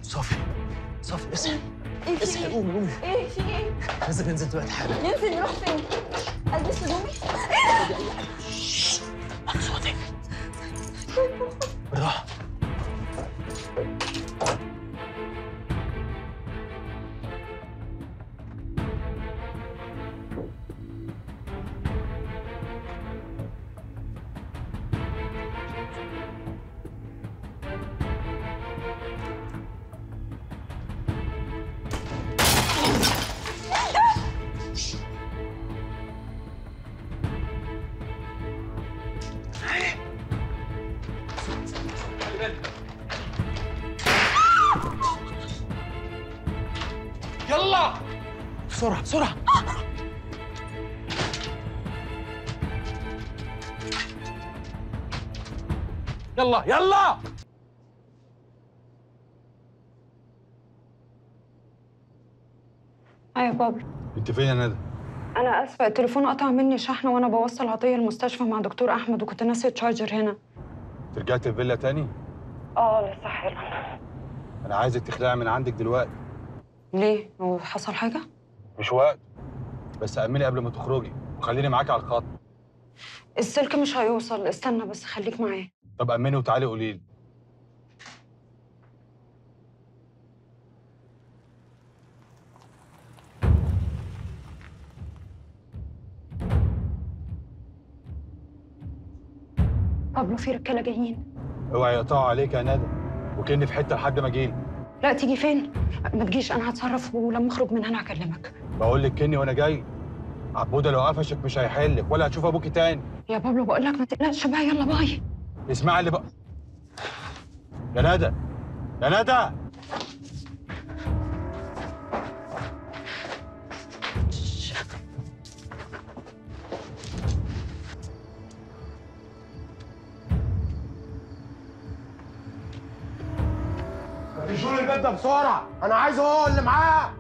صافي صافي اصحي ايه في اصحي ايه؟ قومي قومي ايه في ايه؟ لازم ننزل دلوقتي حالا ننزل نروح فين؟ البس هدومي؟ على صوتك بالراحه يلا بسرعه بسرعه يلا يلا ايوه بابا انت فين يا ندى؟ انا اسفه التليفون قطع مني شحن وانا بوصل عطيه المستشفى مع دكتور احمد وكنت ناسيه الشارجر هنا انت رجعت الفيلا تاني؟ اه لسه حالا انا عايزك تخلعي من عندك دلوقتي ليه؟ هو حصل حاجه؟ مش وقت بس امني قبل ما تخرجي وخليني معاكي على الخط السلك مش هيوصل استنى بس خليك معايا طب امني وتعالي قولي لي بابلو في رجاله جايين اوعي يقطعوا عليك يا ندى وكني في حته لحد ما اجيلي لا تيجي فين؟ ما تجيش انا هتصرف ولما اخرج من هنا هكلمك بقول لك كني وانا جاي عبوده لو قفشك مش هيحلك ولا هتشوف ابوكي تاني يا بابلو بقول لك ما تقلقش بقى يلا باي اسمعي اللي بقى يا ندى يا ندى شيلوا البيت ده بسرعه انا عايزه هو اللي معاه